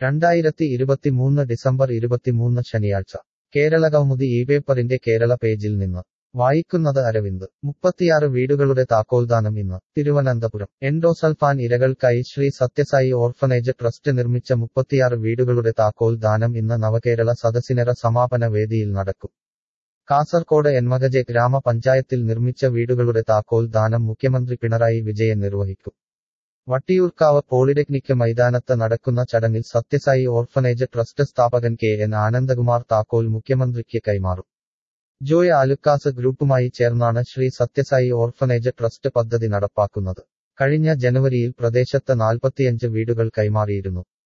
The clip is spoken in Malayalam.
രണ്ടായിരത്തി ഇരുപത്തിമൂന്ന് ഡിസംബർ ഇരുപത്തിമൂന്ന് ശനിയാഴ്ച കേരള കൗമുദി ഈ പേപ്പറിന്റെ കേരള പേജിൽ നിന്ന് വായിക്കുന്നത് അരവിന്ദ് മുപ്പത്തിയാറ് വീടുകളുടെ താക്കോൽദാനം ഇന്ന് തിരുവനന്തപുരം എൻഡോസൾഫാൻ ഇരകൾക്കായി ശ്രീ സത്യസായി ഓർഫനേജ് ട്രസ്റ്റ് നിർമ്മിച്ച മുപ്പത്തിയാറ് വീടുകളുടെ താക്കോൽ ദാനം ഇന്ന് നവകേരള സദസ്സിനറ സമാപന വേദിയിൽ നടക്കും കാസർകോട് എന്മകജെ ഗ്രാമപഞ്ചായത്തിൽ നിർമ്മിച്ച വീടുകളുടെ താക്കോൽ ദാനം മുഖ്യമന്ത്രി പിണറായി വിജയൻ നിർവഹിക്കും വട്ടിയൂർക്കാവ് പോളിടെക്നിക് മൈതാനത്ത് നടക്കുന്ന ചടങ്ങിൽ സത്യസായി ഓർഫനേജ് ട്രസ്റ്റ് സ്ഥാപകൻ കെ എൻ ആനന്ദകുമാർ താക്കോൽ മുഖ്യമന്ത്രിക്ക് കൈമാറും ജോയ് ആലുക്കാസ് ഗ്രൂപ്പുമായി ചേർന്നാണ് ശ്രീ സത്യസായി ഓർഫനേജ് ട്രസ്റ്റ് പദ്ധതി നടപ്പാക്കുന്നത് കഴിഞ്ഞ ജനുവരിയിൽ പ്രദേശത്ത് നാൽപ്പത്തിയഞ്ച് വീടുകൾ കൈമാറിയിരുന്നു